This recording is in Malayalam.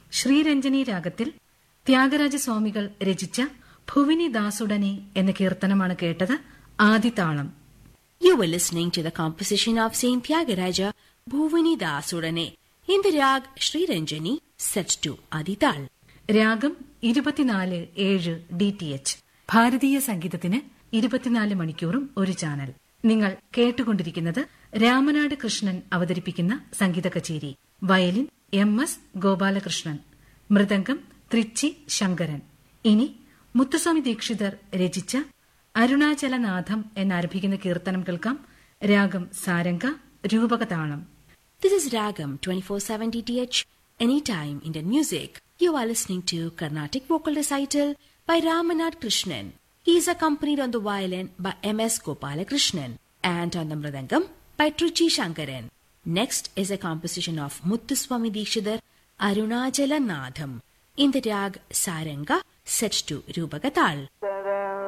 ശ്രീരഞ്ജനി രാഗത്തിൽ ത്യാഗരാജസ്വാമികൾ രചിച്ച ഭുവിനി ദാസുടനെ എന്ന കീർത്തനമാണ് കേട്ടത് ആദിതാളം You were listening to the composition of Saint Tyagaraja Bhuvani Dasudane in the rag Sri Ranjani set to Adital. രാഗം ഇരുപത്തിനാല് ഏഴ് ഡി ടി എച്ച് ഭാരതീയ സംഗീതത്തിന് ഇരുപത്തിനാല് മണിക്കൂറും ഒരു ചാനൽ നിങ്ങൾ കേട്ടുകൊണ്ടിരിക്കുന്നത് രാമനാട് കൃഷ്ണൻ അവതരിപ്പിക്കുന്ന സംഗീത കച്ചേരി violin M S Gopalakrishnan mridangam Trichy Sankaran ഇനി മുത്തുസ്വാമി ദീക്ഷിതർ രചിച്ച അരുണാചലനാഥം എന്നാരംഭിക്കുന്ന കീർത്തനം കേൾക്കാം രാഗം സാരംഗ രൂപകതാളം This is Ragam 24/7 DTH anytime Indian music. You are listening to Carnatic vocal recital by Ramanad Krishnan. He is accompanied on the violin by M.S. Gopalakrishnan and on the mridangam by Truchi Shankaran. Next is a composition of Muthuswami Dikshidhar Arunachala Nadham in the rag Saranga set to Rupagatal.